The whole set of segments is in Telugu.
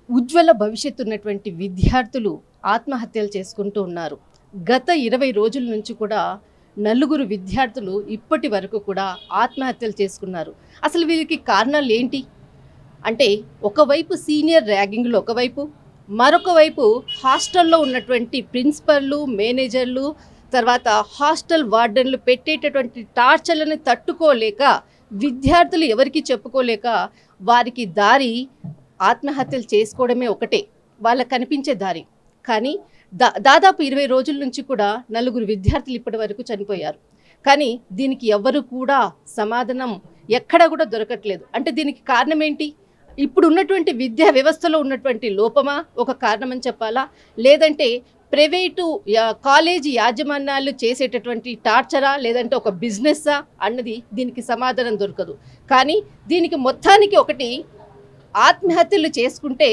ఉజ్వల భవిష్యత్తు ఉన్నటువంటి విద్యార్థులు ఆత్మహత్యలు చేసుకుంటూ ఉన్నారు గత ఇరవై రోజుల నుంచి కూడా నలుగురు విద్యార్థులు ఇప్పటి వరకు కూడా ఆత్మహత్యలు చేసుకున్నారు అసలు వీరికి కారణాలు ఏంటి అంటే ఒకవైపు సీనియర్ ర్యాగింగ్లు ఒకవైపు మరొక వైపు హాస్టల్లో ఉన్నటువంటి ప్రిన్సిపల్లు మేనేజర్లు తర్వాత హాస్టల్ వార్డెన్లు పెట్టేటటువంటి టార్చర్లను తట్టుకోలేక విద్యార్థులు ఎవరికి చెప్పుకోలేక వారికి దారి ఆత్మహత్యలు చేసుకోవడమే ఒకటే వాళ్ళకు కనిపించే దారి కానీ దా దాదాపు ఇరవై రోజుల నుంచి కూడా నలుగురు విద్యార్థులు ఇప్పటి వరకు చనిపోయారు కానీ దీనికి ఎవ్వరు కూడా సమాధానం ఎక్కడా కూడా దొరకట్లేదు అంటే దీనికి కారణం ఏంటి ఇప్పుడు ఉన్నటువంటి విద్యా వ్యవస్థలో ఉన్నటువంటి లోపమా ఒక కారణం అని చెప్పాలా లేదంటే ప్రైవేటు యా- కాలేజీ యాజమాన్యాలు చేసేటటువంటి టార్చరా లేదంటే ఒక బిజినెస్సా అన్నది దీనికి సమాధానం దొరకదు కానీ దీనికి మొత్తానికి ఒకటి ఆత్మహత్యలు చేసుకుంటే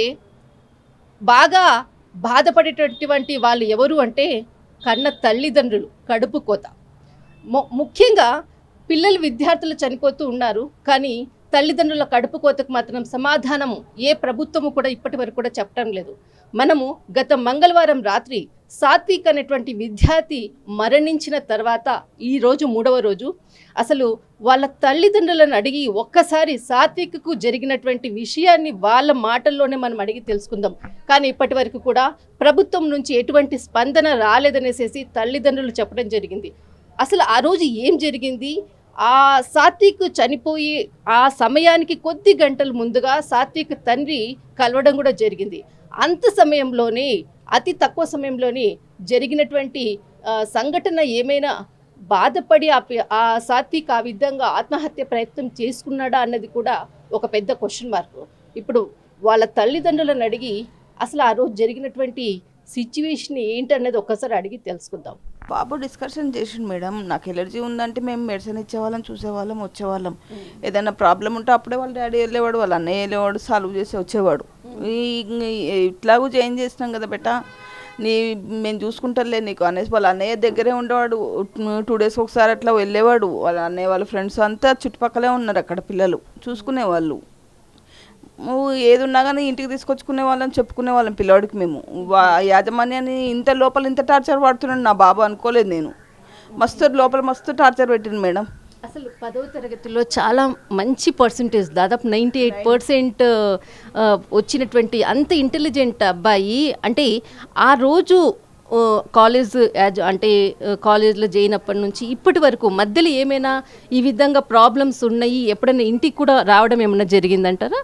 బాగా బాధపడేటటువంటి వాళ్ళు ఎవరు అంటే కన్న తల్లిదండ్రులు కడుపు కోత ము- ముఖ్యంగా పిల్లలు విద్యార్థులు చనిపోతూ ఉన్నారు కానీ తల్లిదండ్రుల కడుపు కోతకు మాత్రం సమాధానం ఏ ప్రభుత్వము కూడా ఇప్పటి వరకు కూడా చెప్పడం లేదు మనము గత మంగళవారం రాత్రి సాత్విక్ అనేటువంటి విద్యార్థి మరణించిన తర్వాత ఈ రోజు మూడవ రోజు అసలు వాళ్ళ తల్లిదండ్రులను అడిగి ఒక్కసారి సాత్విక్కు జరిగినటువంటి విషయాన్ని వాళ్ళ మాటల్లోనే మనం అడిగి తెలుసుకుందాం కానీ ఇప్పటి వరకు కూడా ప్రభుత్వం నుంచి ఎటువంటి స్పందన రాలేదనేసేసి తల్లిదండ్రులు చెప్పడం జరిగింది అసలు ఆ రోజు ఏం జరిగింది ఆ సాత్విక్ చనిపోయి ఆ సమయానికి కొద్ది గంటల ముందుగా సాత్విక్ తండ్రి కలవడం కూడా జరిగింది అంత సమయంలోనే అతి తక్కువ సమయంలోనే జరిగినటువంటి ఆ, సంఘటన ఏమైనా బాధపడి ఆ పి- ఆ సాత్విక్ ఆ విధంగా ఆత్మహత్య ప్రయత్నం చేసుకున్నాడా అన్నది కూడా ఒక పెద్ద క్వశ్చన్ మార్క్ ఇప్పుడు వాళ్ళ తల్లిదండ్రులను అడిగి అసలు ఆ రోజు జరిగినటువంటి సిచ్యువేషన్ ఏంటన్నది ఒక్కసారి అడిగి తెలుసుకుందాం బాబు డిస్కషన్ చేసిండు మేడం నాకు ఎలర్జీ ఉందంటే మేము మెడిసిన్ ఇచ్చేవాళ్ళం చూసేవాళ్ళం వచ్చేవాళ్ళం ఏదైనా ప్రాబ్లం ఉంటే అప్పుడే వాళ్ళ డాడీ వెళ్ళేవాడు వాళ్ళ అన్నయ్య వెళ్ళేవాడు సాల్వ్ చేసి వచ్చేవాడు ఈ- ఈ- ఇట్లాగూ చేంజ్ చేసినాం కదా బెట్ట నీ మేము చూసుకుంటారులే నీకు అనేసి వాళ్ళ అన్నయ్య దగ్గరే ఉండేవాడు టూ డేస్ ఒకసారి అట్లా వెళ్ళేవాడు వాళ్ళ అన్నయ్య వాళ్ళ ఫ్రెండ్స్ అంతా చుట్టుపక్కలే ఉన్నారు అక్కడ పిల్లలు చూసుకునేవాళ్ళు నువ్వు ఏది ఉన్నా కానీ ఇంటికి తీసుకొచ్చుకునే వాళ్ళని చెప్పుకునే వాళ్ళం పిల్లోడికి మేము వా యాజమాన్యాన్ని ఇంత లోపల ఇంత టార్చర్ పడుతున్నాడు నా బాబు అనుకోలేదు నేను మస్తు లోపల మస్తు టార్చర్ పెట్టింది మేడం అసలు పదవ తరగతిలో చాలా మంచి పర్సంటేజ్ దాదాపు నైంటీ ఎయిట్ పర్సెంట్ వచ్చినటువంటి అంత ఇంటెలిజెంట్ అబ్బాయి అంటే ఆ రోజు ఆ, కాలేజ్ యాజ్ అంటే ఆ, కాలేజ్లో చేయినప్పటి నుంచి ఇప్పటి వరకు మధ్యలో ఏమైనా ఈ విధంగా ప్రాబ్లమ్స్ ఉన్నాయి ఎప్పుడైనా ఇంటికి కూడా రావడం ఏమైనా జరిగిందంటారా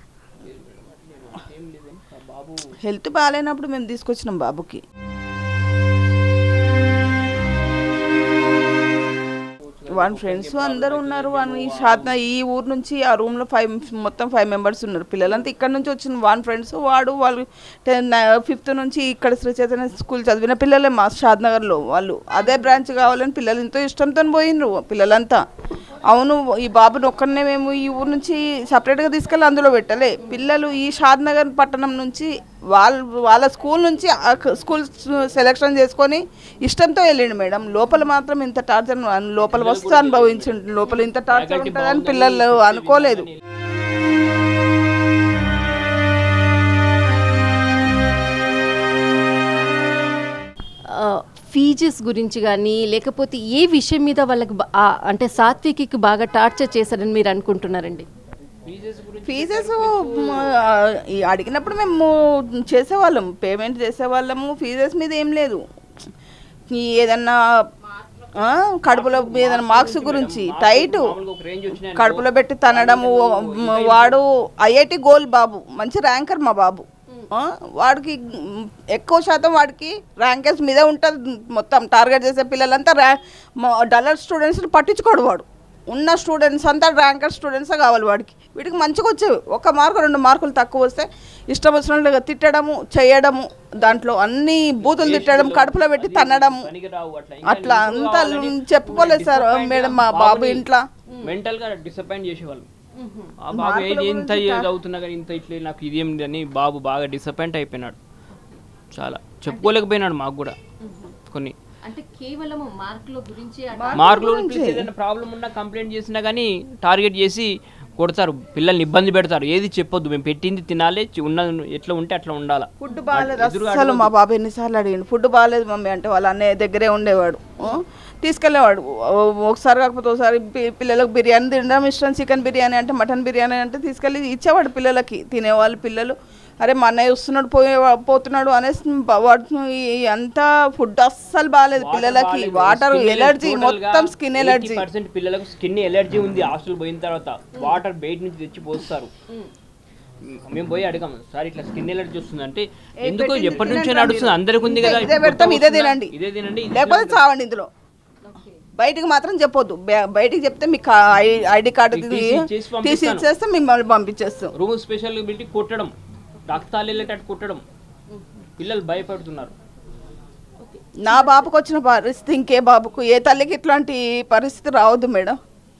హెల్త్ బాగాలేనప్పుడు మేము తీసుకొచ్చినాం బాబుకి వాని ఫ్రెండ్స్ అందరూ ఉన్నారు వాని షాద్న ఈ ఊరు నుంచి ఆ రూమ్ లో ఫైవ్ మొత్తం ఫైవ్ మెంబర్స్ ఉన్నారు పిల్లలంతా ఇక్కడ నుంచి వచ్చిన వాని ఫ్రెండ్స్ వాడు వాళ్ళు టెన్ ఫిఫ్త్ నుంచి ఇక్కడ శ్రీ చైతన్య స్కూల్ చదివిన పిల్లలే మా షాద్ లో వాళ్ళు అదే బ్రాంచ్ కావాలని పిల్లలు ఎంతో ఇష్టంతో పోయినరు పిల్లలంతా అవును ఈ బాబుని ఒక్కడనే మేము ఈ ఊరు నుంచి సపరేట్గా తీసుకెళ్ళి అందులో పెట్టలే పిల్లలు ఈ షాద్ నగర్ పట్టణం నుంచి వాళ్ళ వాళ్ళ స్కూల్ నుంచి ఆ క- స్కూల్ సెలెక్షన్ చేసుకొని ఇష్టంతో వెళ్ళిండు మేడం లోపల మాత్రం ఇంత టార్చర్ లోపల వస్తూ అనుభవించిండు లోపల ఇంత టార్చర్ ఉంటుందని పిల్లలు అనుకోలేదు ఫీజెస్ గురించి కానీ లేకపోతే ఏ విషయం మీద వాళ్ళకి బా- ఆ, అంటే సాత్వికి బాగా టార్చర్ చేశారని మీరు అనుకుంటున్నారండి ఫీజెస్ అడిగినప్పుడు మేము చేసేవాళ్ళం పేమెంట్ చేసేవాళ్ళము ఫీజెస్ మీద ఏం లేదు ఈ ఏదన్నా ఆ, కడుపులో ఏదైనా మార్క్స్ గురించి టైట్ కడుపులో పెట్టి తనడము వాడు ఐఐటి గోల్ బాబు మంచి ర్యాంకర్ మా బాబు ఆ, వాడికి మ్, ఎక్కువ శాతం వాడికి ర్యాంకర్స్ మీదే ఉంటుంది మొత్తం టార్గెట్ చేసే పిల్లలంతా ర్యా డల్లర్ స్టూడెంట్స్ని పట్టించుకోడు వాడు ఉన్న స్టూడెంట్స్ అంతా ర్యాంకర్ స్టూడెంట్సే కావాలి వాడికి వీడికి మంచిగా వచ్చేవి ఒక మార్కు రెండు మార్కులు తక్కువ వస్తే ఇష్టం వచ్చినట్లుగా తిట్టడము చేయడము దాంట్లో అన్ని బూతులు తిట్టడం కడుపులో పెట్టి తన్నడము అట్లా అంతా చెప్పుకోలేదు సార్ మేడం మా బాబు ఇంట్లో మెంటల్ గా డిసప్పాయింట్ చేసేవాళ్ళు ఆ బాబు ఏది ఇంత చదువుతున్నా కానీ ఇంత ఇట్లే నాకు ఇది ఏమిటి అని బాబు బాగా డిసప్పాయింట్ అయిపోయినాడు చాలా చెప్పుకోలేకపోయినాడు మాకు కూడా కొన్ని అంటే కేవలం మార్కుల గురించి మార్కుల గురించి ఏదైనా ప్రాబ్లం ఉన్నా కంప్లైంట్ చేసినా కానీ టార్గెట్ చేసి కొడతారు పిల్లల్ని ఇబ్బంది పెడతారు ఏది చెప్పొద్దు మేము పెట్టింది తినాలి చి- ఉన్నది ఎట్లా ఉంటే అట్లా ఉండాలా ఫుడ్ బాగాలేదు అసలు మా బాబు ఎన్నిసార్లు అడిగిండు ఫుడ్ బాగాలేదు మమ్మీ అంటే వాళ్ళ అన్నయ్య దగ్గరే ఉండేవాడు ఆ, తీసుకెళ్ళేవాడు ఓ- ఒకసారి కాకపోతే ఒకసారి పి- పిల్లలకు బిర్యానీ తినడం ఇష్టం చికెన్ బిర్యానీ అంటే మటన్ బిర్యానీ అంటే తీసుకెళ్ళి ఇచ్చేవాడు పిల్లలకి తినేవాళ్ళు పిల్లలు అరే మా అన్నయ్య వస్తున్నాడు పోయే పోతున్నాడు అనేసి బ- వాడు ఈ- అంతా ఫుడ్ అస్సలు బాగాలేదు పిల్లలకి వాటర్ ఎలర్జీ మొత్తం స్కిన్ ఎలర్జీ పర్సెంట్ పిల్లలకు స్కిన్ ఎలర్జీ ఉంది హాస్టల్ పోయిన తర్వాత వాటర్ బయట నుంచి తెచ్చి పోస్తారు మేము పోయి అడిగాము సార్ ఇట్లా స్కిన్ ఎలర్జీ వస్తుంది అంటే ఎందుకు పెట్టింది ఎప్పటి నుంచో తినండి నడుస్తుంది అందరికి ఉంది కదా ఇదే ఇప్పుడు పెడతాం, కొత్తగా ఇదే వస్తుందా? తినండి. ఇదే తినండి ఇది లేకపోతే చావండి ఇందులో బయటికి మాత్రం చెప్పొద్దు బయ- బయటికి చెప్తే మీకు ఐడి కార్డు తీసి ఇచ్చేసి తీసి పంపిస్తాను. ఇచ్చేస్తే మిమ్మల్ని పంపించేస్తాం రూమ్ స్పెషల్ పెట్టి కొట్టడం రక్తాలు వెళ్ళేటట్టు కొట్టడం పిల్లలు భయపడుతున్నారు నా బాబుకు వచ్చిన పరిస్థితి ఇంకే బాబుకు ఏ తల్లికి ఇట్లాంటి పరిస్థితి రావద్దు మేడం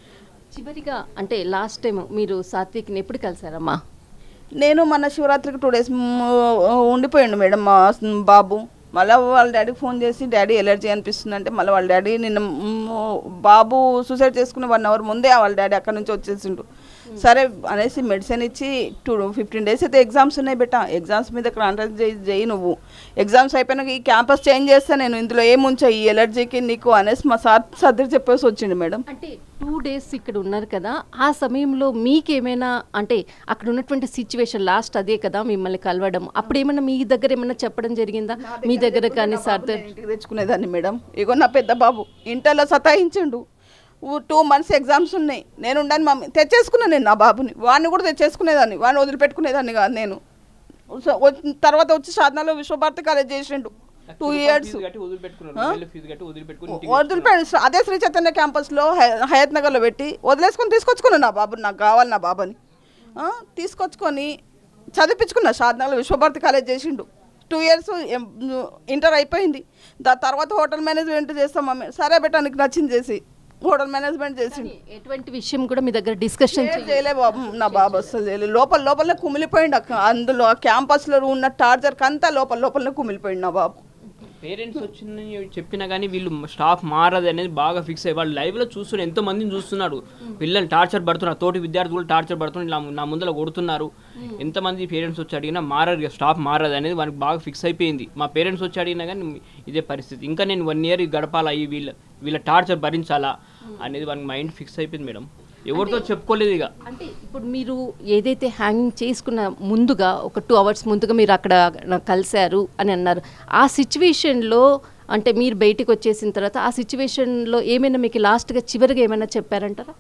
చివరిగా అంటే లాస్ట్ టైం మీరు సాత్విక్ని ఎప్పుడు కలిసారమ్మా నేను మన శివరాత్రికి టూ డేస్ ఉండిపోయిండు మేడం మా స్- బాబు మళ్ళీ వాళ్ళ డాడీకి ఫోన్ చేసి డాడీ ఎలర్జీ అనిపిస్తుంది అంటే మళ్ళీ వాళ్ళ డాడీ నిన్న మ్, బాబు సూసైడ్ చేసుకునే వన్ అవర్ ముందే వాళ్ళ డాడీ అక్కడ నుంచి వచ్చేసిండు సరే అనేసి మెడిసిన్ ఇచ్చి టూ ఫిఫ్టీన్ డేస్ అయితే ఎగ్జామ్స్ ఉన్నాయి బెట్ట ఎగ్జామ్స్ మీద కాంటాక్ట్ చేయి చేయి నువ్వు ఎగ్జామ్స్ అయిపోయినాక ఈ క్యాంపస్ చేంజ్ చేస్తే నేను ఇందులో ఏముంచా ఈ ఎలర్జీకి నీకు అనేసి మా సార్ సర్దిరి చెప్పేసి వచ్చిండు మేడం అంటే టూ డేస్ ఇక్కడ ఉన్నారు కదా ఆ సమయంలో మీకేమైనా అంటే అక్కడ ఉన్నటువంటి సిచ్యువేషన్ లాస్ట్ అదే కదా మిమ్మల్ని కలవడం అప్పుడు ఏమైనా మీ దగ్గర ఏమైనా చెప్పడం జరిగిందా మీ దగ్గర కానీ సార్ నేను ఇంటికి తెచ్చుకునేదాన్ని మేడం ఇగో నా పెద్ద బాబు ఇంటర్లో సతాయించిండు టూ మంత్స్ ఎగ్జామ్స్ ఉన్నాయి నేను ఉండను మమ్మీ తెచ్చేసుకున్నాను నేను నా బాబుని వాడిని కూడా తెచ్చేసుకునేదాన్ని వాడిని వదిలిపెట్టుకునేదాన్ని కాదు నేను సో వచ్చిన తర్వాత వచ్చి సాధనలో విశ్వభారతి కాలేజ్ చేసిండు టూ ఇయర్స్ ఫీజు కట్టి వదిలిపెట్టుకున్నారు వేలు ఫీజు కట్టి వదిలిపెట్టుకుని ఇంటికి వదిలిపెట్టి అదే శ్రీ చైతన్య క్యాంపస్లో హయ- హయత్ నగర్లో పెట్టి వదిలేసుకొని తీసుకొచ్చుకున్నాను నా బాబుని నాకు కావాలి నా బాబుని ఆ, తీసుకొచ్చుకొని చదివించుకున్నా సాధనలో విశ్వభారతి కాలేజ్ చేసిండు టూ ఇయర్స్ ఇంటర్ అయిపోయింది దాని తర్వాత హోటల్ మేనేజ్మెంట్ చేస్తాం మమ్మీ సరే బెట్ట నీకు నచ్చింది చేసి హోటల్ మేనేజ్మెంట్ చేసిండు ఎటువంటి విషయం కూడా మీ దగ్గర డిస్కషన్ ఏం చేయలే బాబు నా బాబు అస్సలు చేయలేదు లోపల లోపలనే కుమిలిపోయిండు అక్క అందులో ఆ క్యాంపస్లో ఉన్న టార్చర్కి అంతా లోపల లోపలనే కుమిలిపోయిండు నా బాబు పేరెంట్స్ వచ్చిందని చెప్పినా కానీ వీళ్ళు స్టాఫ్ మారదు అనేది బాగా ఫిక్స్ అయ్యి వాళ్ళు లైవ్లో చూస్తున్నారు ఎంతో మందిని చూస్తున్నాడు పిల్లలు టార్చర్ పడుతున్నారు తోటి విద్యార్థులు టార్చర్ పడుతున్నారు ఇలా నా ముందర కొడుతున్నారు ఎంతమంది పేరెంట్స్ వచ్చి అడిగినా మారదు స్టాఫ్ మారదు అనేది వాళ్ళకి బాగా ఫిక్స్ అయిపోయింది మా పేరెంట్స్ వచ్చి అడిగినా కానీ ఇదే పరిస్థితి ఇంకా నేను వన్ ఇయర్ గడపాలా ఈ వీళ్ళ వీళ్ళ టార్చర్ భరించాలా అనేది వాళ్ళకి మైండ్ ఫిక్స్ అయిపోయింది మేడం ఎవరితో చెప్పుకోలేదు ఇక అంటే ఇప్పుడు మీరు ఏదైతే హ్యాంగింగ్ చేసుకున్న ముందుగా ఒక టూ అవర్స్ ముందుగా మీరు అక్కడ నాకు కలిశారు అని అన్నారు ఆ సిచ్యువేషన్లో అంటే మీరు బయటికి వచ్చేసిన తర్వాత ఆ సిచ్యువేషన్లో ఏమైనా మీకు లాస్ట్గా చివరిగా ఏమైనా చెప్పారంటారా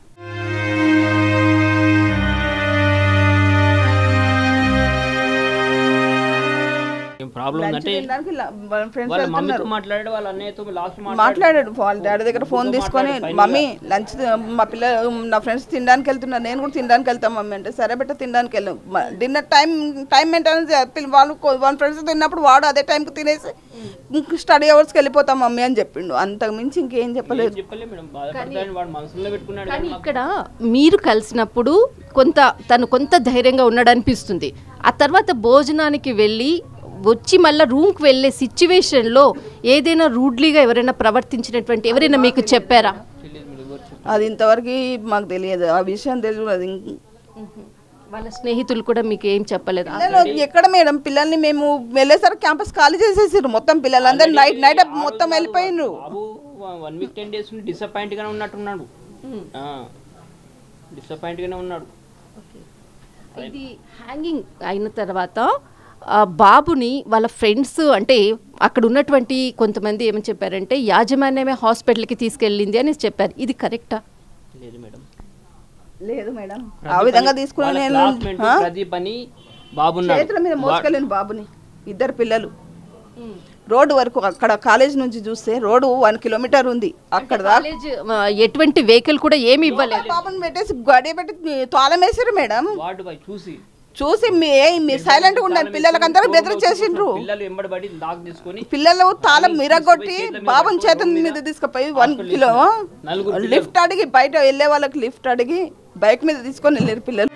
ఏం ప్రాబ్లం ఉందంటే తినడానికి లా- వాళ్ళ ఫ్రెండ్స్ వాళ్ళ వెళ్తున్నారు మమ్మీతో మాట్లాడాడు వాళ్ళ అన్నయ్యతో లాస్ట్ మాట్లాడాడు వాళ్ళ డాడీ దగ్గర ఫోన్ తీసుకొని మమ్మీ లంచ్ మా పిల్ల నా ఫ్రెండ్స్ తినడానికి వెళ్తున్నారు నేను కూడా తినడానికి వెళ్తాం మమ్మీ అంటే సరే బెట్ట తినడానికి వెళ్ళాం డిన్నర్ టైం టైం మెయింటెనెన్స్ పిల్ల- వాళ్ళు కో- వాళ్ళ ఫ్రెండ్స్ తిన్నప్పుడు వాడు అదే టైంకి తినేసి స్టడీ అవర్స్కి వెళ్ళిపోతాం మమ్మీ అని చెప్పిండు అంతకు మించి ఇంకేం చెప్పలేదు ఏం చెప్పలే మేడం బాధపడతానని వాడు మనసులో పెట్టుకున్నాడు కానీ ఇక్కడ మీరు కలిసినప్పుడు కొంత తను కొంత ధైర్యంగా ఉన్నాడు అనిపిస్తుంది ఆ తర్వాత భోజనానికి వెళ్ళి వచ్చి మళ్ళీ రూమ్కి వెళ్ళే సిచ్యువేషన్లో ఏదైనా రూడ్లీగా ఎవరైనా ప్రవర్తించినటువంటి ఎవరైనా మీకు చెప్పారా తెలియదు మీరు ఎవరు చెప్ప- అది ఇంతవరకు మాకు తెలియదు ఆ విషయం తెలియదు అది ఇంక- వాళ్ళ స్నేహితులు కూడా మీకు ఏం చెప్పలేదు పిల్లలు ఎక్కడ మేడం పిల్లల్ని మేము వెళ్ళేసరికి క్యాంపస్ ఖాళీ చేసేసారు మొత్తం పిల్లలందరూ నైట్ నైట్ మొత్తం వెళ్ళిపోయినరు బాబు వన్ వీక్ టెన్ డేస్ నుండి డిసప్పాయింట్ గానే ఉన్నట్టున్నాడు డిసప్పాయింట్ గానే ఉన్నాడు ఇది హ్యాంగింగ్ అయిన తర్వాత ఆ బాబుని వాళ్ళ ఫ్రెండ్స్ అంటే అక్కడ ఉన్నటువంటి కొంతమంది ఏమని చెప్పారంటే యాజమాన్యమే హాస్పిటల్కి తీసుకెళ్ళింది అని చెప్పారు ఇది కరెక్టా లేదు మేడం లేదు మేడం ఆ విధంగా తీసుకుని వాళ్ళ నేను classmate ఆ? ప్రదీప్ అని బాబున్నాడు చేతుల మీద మోసుకెళ్ళిన బాబుని ఇద్దరు పిల్లలు రోడ్డు వరకు అక్కడ కాలేజ్ నుంచి చూస్తే రోడ్డు వన్ కిలోమీటర్ ఉంది అక్కడ దాకా కాలేజ్ ఆ, ఎటువంటి వెహికల్ కూడా ఏమి ఇవ్వలేదు బాబుని పెట్టేసి గడియ పెట్టి తాళం వేసారు మేడం వార్డు బాయ్ చూసి చూసి మీ మీరు సైలెంట్ గా ఉండండి పిల్లలకందరూ బెదిరించేసిండ్రు పిల్లలు ఎంబడబడి లాక్ తీసుకొని పిల్లలు తాళం మిరగొట్టి బాబుని చేతుల మీద తీసుకుపోయి వన్ కిలో నలుగురు లిఫ్ట్ అడిగి బయట వెళ్ళే వాళ్ళకి లిఫ్ట్ అడిగి బైక్ మీద తీసుకొని వెళ్ళారు పిల్లలు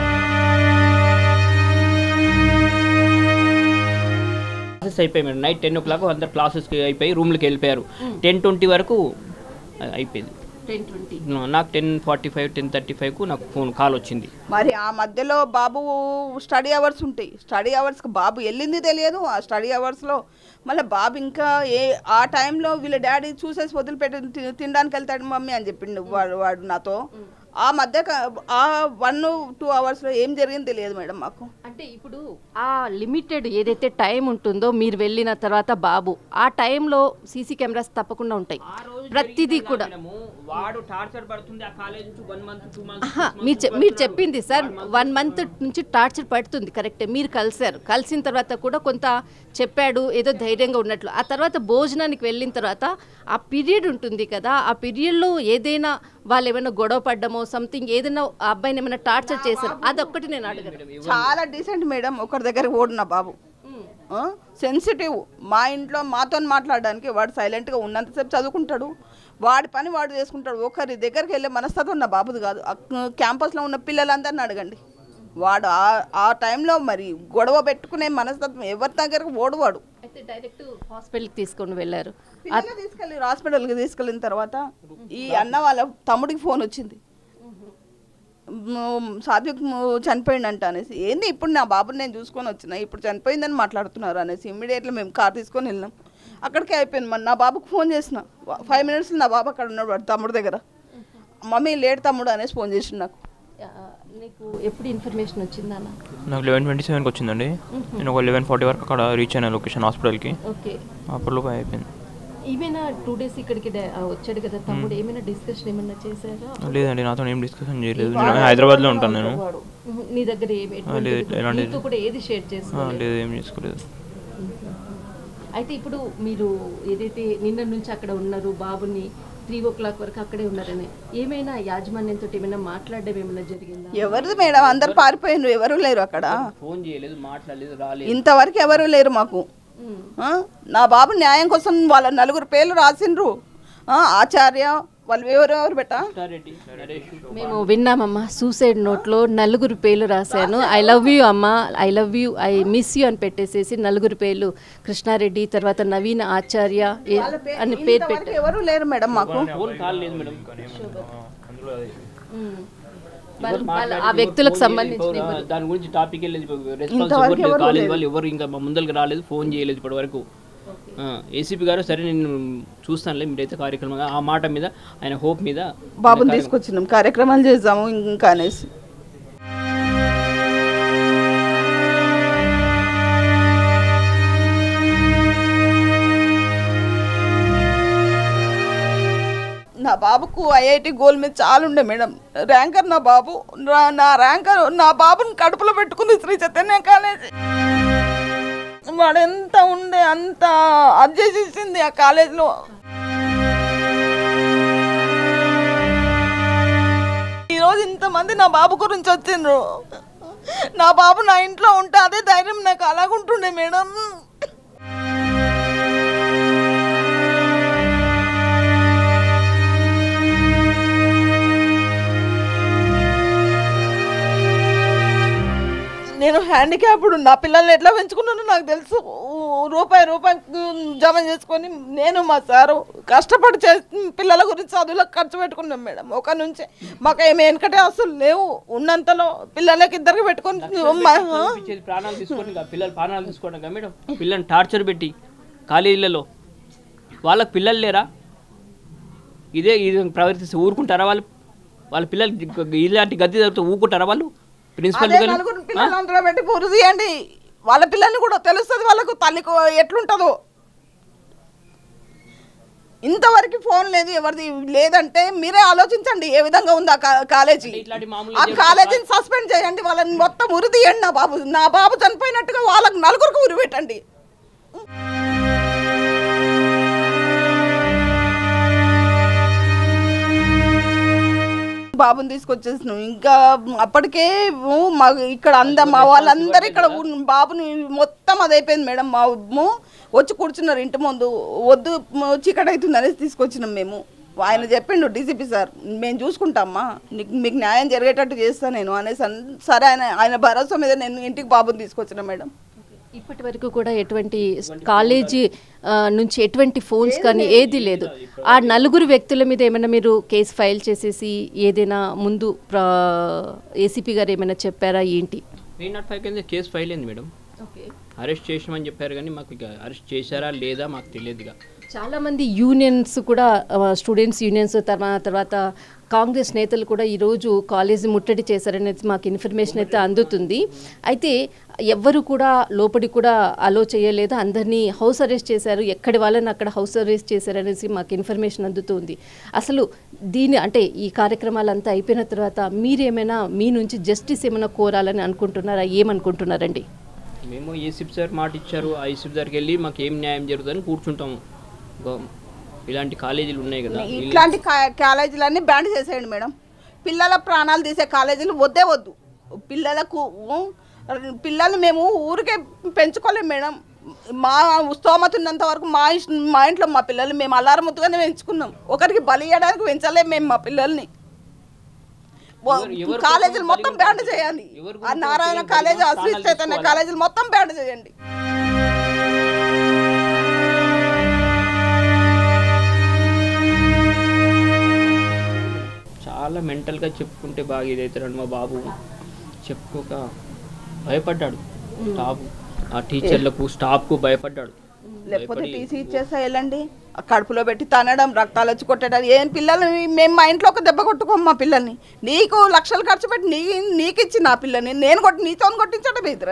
క్లాసెస్ అయిపోయి madam night ten o'clock అందరు క్లాసెస్కి అయిపోయి రూమ్లకి వెళ్ళిపోయారు టెన్ ట్వంటీ వరకు అయిపోయింది టెన్ ట్వంటీ నాకు ten forty five ten thirty ఫైవ్కు నాకు ఫోన్ కాల్ వచ్చింది మరి ఆ మధ్యలో బాబు స్టడీ అవర్స్ ఉంటాయి స్టడీ అవర్స్కి బాబు వెళ్ళింది తెలియదు ఆ స్టడీ అవర్స్లో మళ్ళీ బాబు ఇంకా ఏ ఆ టైంలో వీళ్ళ డాడీ చూసేసి వదిలిపెట్టి తి- తినడానికి వెళ్తాడు మమ్మీ అని చెప్పిండు వాడు వాడు నాతో ఆ మధ్య క- ఆ వన్ టూ అవర్స్లో ఏం జరిగింది తెలియదు మేడం మాకు అంటే ఇప్పుడు ఆ లిమిటెడ్ ఏదైతే టైం ఉంటుందో మీరు వెళ్ళిన తర్వాత బాబు ఆ టైంలో సీసీ కెమెరాస్ తప్పకుండా ఉంటాయి ప్రతిదీ కూడా మేడము, వాడు టార్చర్ పడుతుంది ఆ కాలేజ్ నుంచి వన్ మంత్ టూ ఆహా, మంత్స్ మీరు చె- మీరు చెప్పింది సార్ వన్ మంత్ నుంచి టార్చర్ పడుతుంది కరెక్టే మీరు కలిశారు కలిసిన తర్వాత కూడా కొంత చెప్పాడు ఏదో ధైర్యంగా ఉన్నట్లు ఆ తర్వాత భోజనానికి వెళ్ళిన తర్వాత ఆ పీరియడ్ ఉంటుంది కదా ఆ పీరియడ్లో ఏదైనా వాళ్ళు ఏమైనా గొడవ పడ్డమో సంథింగ్ ఏదైనా ఆ అబ్బాయిని ఏమైనా టార్చర్ చేశారు అదొక్కటి నేను అడగను చాలా డీసెంట్ మేడం ఒకరి దగ్గర ఓడు నా బాబు సెన్సిటివ్ మా ఇంట్లో మాతో మాట్లాడడానికి వాడు సైలెంట్గా ఉన్నంతసేపు చదువుకుంటాడు వాడి పని వాడు చేసుకుంటాడు ఒకరి దగ్గరికి వెళ్ళే మనస్తత్వం నా బాబుది కాదు అక్- క్యాంపస్లో ఉన్న పిల్లలందరిని అడగండి వాడు ఆ ఆ టైంలో మరి గొడవ పెట్టుకునే మనస్తత్వం ఎవరి దగ్గరకు ఓడువాడు అయితే డైరెక్ట్ హాస్పిటల్కి తీసుకొని వెళ్ళారు పిల్లలు తీసుకెళ్ళి హాస్పిటల్కి తీసుకెళ్ళిన తర్వాత ఈ అన్న వాళ్ళ తమ్ముడికి ఫోన్ వచ్చింది మ్, సాత్విక్ మ్, చనిపోయిండంట అనేసి ఏంది ఇప్పుడు నా బాబుని నేను చూసుకొని వచ్చిన ఇప్పుడు చనిపోయిందని మాట్లాడుతున్నారు అనేసి ఇమ్మీడియట్లీ మేము కార్ తీసుకొని వెళ్ళినాం అక్కడికే అయిపోయింది మరి నా బాబుకి ఫోన్ చేసిన ఫైవ్ మినిట్స్లో నా బాబు అక్కడ ఉన్నాడు వాడు తమ్ముడు దగ్గర మమ్మీ లేట్ తమ్ముడు అనేసి ఫోన్ చేసిండు నాకు ఆ, నీకు ఎప్పుడు ఇన్ఫర్మేషన్ వచ్చిందన్న నాకు లెవెన్ ట్వంటీ సెవెన్కి వచ్చిందండి నేను ఒక లెవెన్ ఫార్టీ వరకు అక్కడ రీచ్ అయిన లొకేషన్ హాస్పిటల్కి ఓకే అప్పటిలోపు అయిపోయింది ఏమైనా టూ డేస్ ఇక్కడికి డా- ఆ, వచ్చాడు కదా తమ్ముడు ఏమైనా డిస్కషన్ ఏమైనా చేశారా లేదండి నాతో ఏం డిస్కషన్ చేయలేదు నేను హైదరాబాద్లో ఉంటాను నేను ఉహు, నీ దగ్గర ఏమి లేదు, ఎటువంటిది- ఎలాంటిది- నీతో కూడా ఏది షేర్ ఆ, చేసుకోలేదు లేదు ఏం చేసుకోలేదు అయితే ఇప్పుడు మీరు ఏదైతే నిన్న నుంచి అక్కడ ఉన్నారు బాబుని త్రీ ఓ క్లాక్ వరకు అక్కడే ఉన్నారని ఏమైనా యాజమాన్యంతో ఏమైనా మాట్లాడడం ఏమైనా జరిగిందా ఎవరిది మేడం అందరు పారిపోయినారు ఎవరు లేరు అక్కడ ఫోన్ చేయలేదు మాట్లాడలేదు రాలేదు ఇంతవరకు ఎవరు లేరు మాకు ఉమ్. ఆ? నా బాబు న్యాయం కోసం వాళ్ళ నలుగురు పేర్లు రాసిండ్రు ఆ, ఆచార్య వాళ్ళు ఎవరెవరు బెట్టా రెడ్డి నరేష్ మేము విన్నామమ్మా సూసైడ్ నోట్లో నలుగురు పేర్లు రాశాను ఐ లవ్ యూ అమ్మ I love you I miss you అని పెట్టేసేసి నలుగురు పేర్లు కృష్ణారెడ్డి తర్వాత నవీన్ ఆచార్య ఏ- అని పేరు ఇంతవరకు పెట్టారు ఎవరు లేరు మేడం మాకు ఫోన్ కాల్ లేదు మేడం ఉమ్. వాళ్ళ- వాళ్ళ- ఆ వ్యక్తులకు సంబంధించిన ఆ, దాని గురించి టాపిక్ వెళ్ళేది రెస్పాన్స్ ఇంతవరకు ఎవరు లేదు ఎవరు కాలేజ్ వాళ్ళు ఎవరు ఇంకా మా ముందరికి రాలేదు ఫోన్ చేయలేదు ఇప్పటి వరకు ఏసీపీ గారు సరే నేను చూస్తానులే మీరైతే కార్యక్రమంగా ఆ మాట మీద ఆయన హోప్ మీద బాబుని తీసుకొచ్చినాం కార్యక్రమాలు చేద్దాము ఇంకా అనేసి నా బాబుకు ఐఐటి గోల్ మీద చాలా ఉండే మేడం ర్యాంకర్ నా బాబు నా- నా ర్యాంకర్ నా బాబుని కడుపులో పెట్టుకుంది శ్రీ చైతన్య కాలేజీ వాడు ఎంత ఉండే అంత అది చేసేసింది ఆ కాలేజీలో ఈరోజు ఇంతమంది నా బాబు గురించి వచ్చిండ్రు నా బాబు నా ఇంట్లో ఉంటే అదే ధైర్యం నాకు అలాగుంటుండే మేడం నేను హ్యాండిక్యాప్డ్ నా పిల్లల్ని ఎట్లా పెంచుకున్నానో నాకు తెలుసు ఊ, రూపాయి రూపాయి జమ చేసుకొని నేను మా సారు కష్టపడి చే పిల్లల గురించి చదువులకు ఖర్చు పెట్టుకున్నాం మేడం ఒక నుంచే మాకు ఏమి వెనకటే అసలు లేవు ఉన్నంతలో పిల్లలకి ఇద్దరికి పెట్టుకొని మా- చదివించేది ప్రాణాలు తీసుకొని ఇంకా పిల్లలు ప్రాణాలు తీసుకోవడం కదా మేడం పిల్లల్ని టార్చర్ పెట్టి కాలేజీలలో వాళ్ళకి పిల్లలు లేరా ఇదే ఇది ప్రవర్తిస్తే ఊరుకుంటారా వాళ్ళు వాళ్ళ పిల్లలు ఇలాంటి గద్దె జరిగితే ఊరుకుంటారా వాళ్ళు ప్రిన్సిపల్ అదే నలుగురు పిల్లలు అందులో పెట్టి పూర్తి చేయండి వాళ్ళ పిల్లల్ని కూడా తెలుస్తుంది వాళ్ళకు తల్లికి ఎట్లుంటుందో ఇంతవరకు ఫోన్ లేదు ఎవరిది లేదంటే మీరే ఆలోచించండి ఏ విధంగా ఉంది ఆ కా- కాలేజీ ఇట్లాంటి మామూలు ఆ కాలేజీని సస్పెండ్ చేయండి వాళ్ళని మొత్తం ఉరి తీయండి నా బాబు నా బాబు చనిపోయినట్టుగా వాళ్ళకి నలుగురికి ఉరి పెట్టండి బాబుని తీసుకొచ్చేసినాం ఇంకా అప్పటికే ఊ, మా ఇక్కడ అంద మా వాళ్ళందరూ ఇక్కడ ఉన్న బాబుని మొత్తం అది అయిపోయింది మేడం మా ఊ, వచ్చి కూర్చున్నారు ఇంటి ముందు వద్దు మ, చీకటి అవుతుంది అనేసి తీసుకొచ్చినాం మేము ఆయన చెప్పిండు డీసీపీ సార్ మేము చూసుకుంటామ్మా నీకు మీకు న్యాయం జరిగేటట్టు చేస్తాను నేను అనేసి అన్- సరే ఆయన ఆయన భరోసా మీద నేను ఇంటికి బాబుని తీసుకొచ్చిన మేడం ఇప్పటి వరకు కూడా ఎటువంటి కాలేజీ ఆ, నుంచి ఎటువంటి ఫోన్స్ కానీ ఏది లేదు ఆ నలుగురు వ్యక్తుల మీద ఏమైనా మీరు కేసు ఫైల్ చేసేసి ఏదైనా ముందు ఏసీపీ గారు ఏమైనా చెప్పారా ఏంటి త్రీ నాట్ ఫైవ్ కింద కేసు ఫైల్ అయింది మేడం ఓకే అరెస్ట్ చేసామని చెప్పారు కానీ మాకు ఇక అరెస్ట్ చేశారా లేదా మాకు తెలియదు ఇక చాలా మంది యూనియన్స్ కూడా స్టూడెంట్స్ యూనియన్స్ తర్వాత తర్వాత కాంగ్రెస్ నేతలు కూడా ఈరోజు కాలేజీ ముట్టడి చేశారనేది మాకు ఇన్ఫర్మేషన్ అయితే అందుతుంది అయితే ఎవ్వరు కూడా లోపలి కూడా అలో చేయలేదు అందరినీ హౌస్ అరెస్ట్ చేశారు ఎక్కడి వాళ్ళని అక్కడ హౌస్ అరెస్ట్ చేశారనేసి మాకు ఇన్ఫర్మేషన్ అందుతుంది అసలు దీని అంటే ఈ కార్యక్రమాలంతా అయిపోయిన తర్వాత మీరేమైనా మీ నుంచి జస్టిస్ ఏమైనా కోరాలని అనుకుంటున్నారా ఏమనుకుంటున్నారండి మేము ఏసీపీ సార్ మాట ఇచ్చారు ఆ ఏసీపీ సార్కి వెళ్ళి మాకు ఏం న్యాయం జరుగుతుందని కూర్చుంటాము గో- ఇలాంటి కాలేజీలు ఉన్నాయి కదా వీళ్ళు- ఇట్లాంటి కా- కాలేజీలన్నీ బ్యాన్ చేసేయండి మేడం పిల్లల ప్రాణాలు తీసే కాలేజీలు వద్దే వద్దు పిల్లలకు ఊ, పిల్లలు మేము ఊరికే పెంచుకోలేం మేడం మా స్తోమత ఉన్నంత వరకు మా ఇష్- మా ఇంట్లో మా పిల్లలు మేము అల్లారముద్దుగానే పెంచుకున్నాం ఒకరికి బలి ఇవ్వడానికి పెంచలేం మేము మా పిల్లల్ని ఓ- ఎవరు- ఎవరు కాలేజీలు కోసం మొత్తం బలి బ్యాన్ ఇవ్వరు? చేయాలి ఎవరు ఆ కోసం నారాయణ బలి కాలేజీ ఇవ్వరు? అశ్రీ ప్రాణాలు చైతన్య తీసుకోవాలా? కాలేజీలు మొత్తం బ్యాన్ చేయండి చాలా మెంటల్గా చెప్పుకుంటే బాగా ఇదవుతాడు మా బాబు చెప్పుకోక భయపడ్డాడు స్టాఫ్ ఆ టీచర్లకు స్టాఫ్కు భయపడ్డాడు లేకపోతే టీసీ ఇచ్చేస్తా వెళ్ళండి ఆ కడుపులో పెట్టి తనడం రక్తాలు వచ్చి కొట్టడం ఏం పిల్లల్ని మేము మా ఇంట్లో ఒక దెబ్బ కొట్టుకోం మా పిల్లల్ని నీకు లక్షలు ఖర్చు పెట్టి నీ నీకు ఇచ్చి నా పిల్లని నేను కొట్టి నీతో కొట్టించడం ఇద్దరు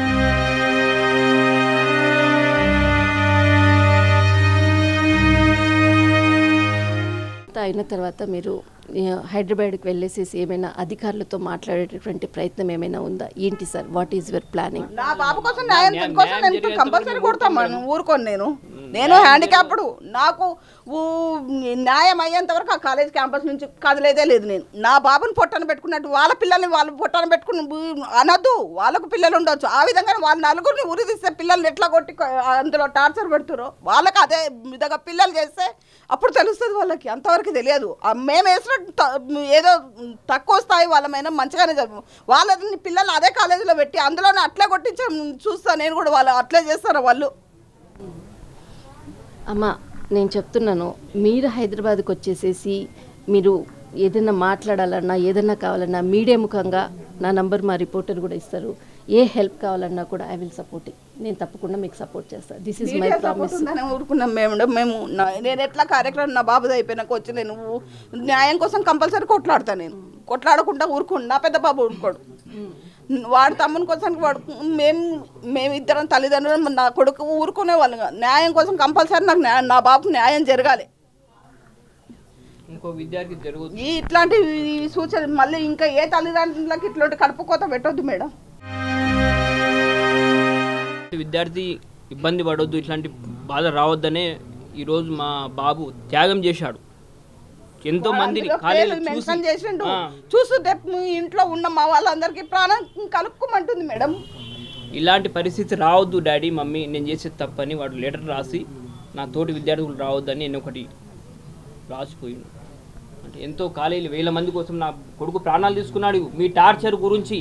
అంతా అయిన తర్వాత మీరు ఆ, హైదరాబాద్కి వెళ్ళేసేసి ఏమైనా అధికారులతో మాట్లాడేటటువంటి ప్రయత్నం ఏమైనా ఉందా ఏంటి sir what is your planning నా బాబు కోసం న్యాయం న్యాయం- కోసం న్యాయం నేను జరిగేంత కంపల్సరీ వరకు కొడతాను మనం ఊరుకోను నేను నేను హ్యాండిక్యాప్డ్ నాకు ఊ- న్యాయం అయ్యేంత వరకు ఆ కాలేజ్ క్యాంపస్ నుంచి కదలేదే లేదు నేను నా బాబుని పొట్టన పెట్టుకున్నట్టు వాళ్ళ పిల్లల్ని వాళ్ళు పొట్టన పెట్టుకుని ఊ- అనొద్దు వాళ్ళకు పిల్లలు ఉండొచ్చు ఆ విధంగా వాళ్ళ నలుగురిని ఉరి తీస్తే పిల్లల్ని ఎట్లా కొట్టి కొ- అందులో టార్చర్ పెడుతురో వాళ్ళకి అదే విధంగా పిల్లలు చేస్తే అప్పుడు తెలుస్తుంది వాళ్ళకి అంతవరకు తెలియదు ఆ మేము వేసినట్టు త- ఏదో తక్కువ స్థాయి వాళ్ళమైనా మంచిగానే చదువు వాళ్ళని పిల్లలు అదే కాలేజీలో పెట్టి అందులోనే అట్లే కొట్టించ చూస్తా నేను కూడా వాళ్ళు అట్లే చేస్తారు వాళ్ళు అమ్మ నేను చెప్తున్నాను మీరు హైదరాబాద్కి వచ్చేసేసి మీరు ఏదైనా మాట్లాడాలన్నా ఏదైనా కావాలన్నా మీడియా ముఖంగా నా నంబర్ మా రిపోర్టర్ కూడా ఇస్తారు ఏ హెల్ప్ కావాలన్నా కూడా ఐ విల్ సపోర్ట్ నేను తప్పకుండా మీకు సపోర్ట్ చేస్తాను this is my media support promise ఉందని ఊరుకున్నాం మేము మేము నా- నేను ఎట్లా కార్యక్రమం నా బాబుది అయిపోయినాక వచ్చి నేను ఊ- న్యాయం కోసం కంపల్సరీ కొట్లాడతా నేను కొట్లాడకుండా ఊరుకోండి నా పెద్ద బాబు ఊరుకోడు వాడు తమ్ముని కోసం వాడు మేము మేము ఇద్దరం తల్లిదండ్రులు నా కొడుకు ఊరుకునే వాళ్ళం కాదు. న్యాయం కోసం కంపల్సరీ నాకు న్యాయం నా బాబుకు న్యాయం జరగాలి ఇంకో విద్యార్థి జరుగుతుంది ఈ ఇట్లాంటి ఈ సూచన మళ్ళీ ఇంకా ఏ తల్లిదండ్రులకి ఇట్లాంటి కడుపు కోత పెట్టొద్దు మేడం విద్యార్థి ఇబ్బంది పడొద్దు ఇట్లాంటి బాధ రావద్దనే ఈరోజు మా బాబు త్యాగం చేశాడు ఎంతో మందిని అందులో కాలేజీలో పేర్లు చూసి మెన్షన్ చేసిండు ఆ, చూస్తుంటే మీ ఇంట్లో ఉన్న మా వాళ్ళందరికీ ప్రాణం కలుపుకోమంటుంది మేడం ఇలాంటి పరిస్థితి రావద్దు డాడీ మమ్మీ నేను చేసేది తప్పని వాడు లెటర్ రాసి నా తోటి విద్యార్థులు రావద్దని నేను ఒకటి రాసిపోయిండు అంటే ఎంతో కాలేజీలు వేల మంది కోసం నా కొడుకు ప్రాణాలు తీసుకున్నాడు మీ టార్చర్ గురించి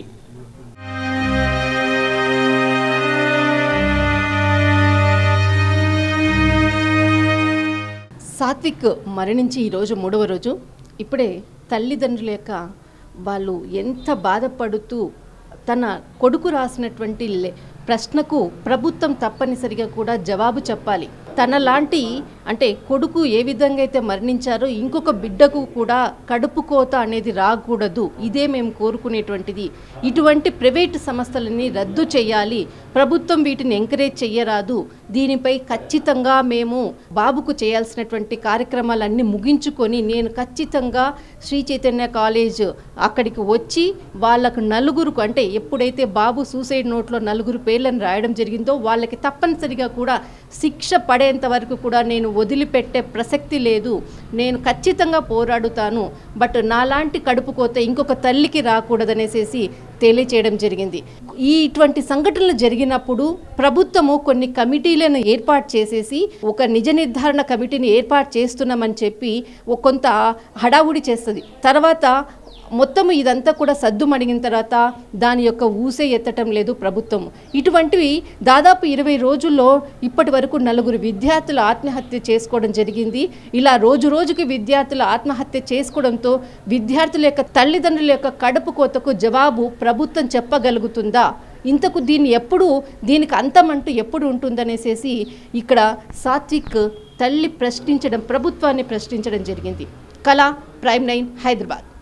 సాత్విక్ మరణించి ఈరోజు మూడవ రోజు ఇప్పుడే తల్లిదండ్రుల యొక్క వాళ్ళు ఎంత బాధపడుతూ తన కొడుకు రాసినటువంటి లె- ప్రశ్నకు ప్రభుత్వం తప్పనిసరిగా కూడా జవాబు చెప్పాలి తన లాంటి అంటే కొడుకు ఏ విధంగా అయితే మరణించారో ఇంకొక బిడ్డకు కూడా కడుపు కోత అనేది రాకూడదు ఇదే మేము కోరుకునేటువంటిది ఇటువంటి ప్రైవేటు సంస్థలని రద్దు చేయాలి ప్రభుత్వం వీటిని ఎంకరేజ్ చెయ్యరాదు దీనిపై ఖచ్చితంగా మేము బాబుకు చేయాల్సినటువంటి కార్యక్రమాలన్నీ ముగించుకొని నేను ఖచ్చితంగా శ్రీ చైతన్య కాలేజ్ అక్కడికి వచ్చి వాళ్ళకు నలుగురుకు అంటే ఎప్పుడైతే బాబు సూసైడ్ నోట్లో నలుగురు పేర్లను రాయడం జరిగిందో వాళ్ళకి తప్పనిసరిగా కూడా శిక్ష పడేంత వరకు కూడా నేను వదిలిపెట్టే ప్రసక్తి లేదు నేను ఖచ్చితంగా పోరాడుతాను బట్ నాలాంటి కడుపు కోత ఇంకొక తల్లికి రాకూడదనేసేసి తెలియచేయడం జరిగింది ఈ ఇటువంటి సంఘటనలు జరిగినప్పుడు ప్రభుత్వము కొన్ని కమిటీలను ఏర్పాటు చేసేసి ఒక నిజ నిర్ధారణ కమిటీని ఏర్పాటు చేస్తున్నామని చెప్పి ఒక కొంత హడావుడి చేస్తుంది తర్వాత మొత్తం ఇదంతా కూడా సద్దుమణిగిన తర్వాత దాని యొక్క ఊసే ఎత్తటం లేదు ప్రభుత్వం ఇటువంటివి దాదాపు ఇరవై రోజుల్లో ఇప్పటి వరకు నలుగురు విద్యార్థులు ఆత్మహత్య చేసుకోవడం జరిగింది ఇలా రోజు రోజుకి విద్యార్థులు ఆత్మహత్య చేసుకోవడంతో విద్యార్థుల యొక్క తల్లిదండ్రుల యొక్క కడుపు కోతకు జవాబు ప్రభుత్వం చెప్పగలుగుతుందా ఇంతకు దీన్ని ఎప్పుడు దీనికి అంతమంటూ ఎప్పుడు ఉంటుందనేసేసి ఇక్కడ సాత్విక్ తల్లి ప్రశ్నించడం ప్రభుత్వాన్ని ప్రశ్నించడం జరిగింది కళ ప్రైమ్ నైన్ హైదరాబాద్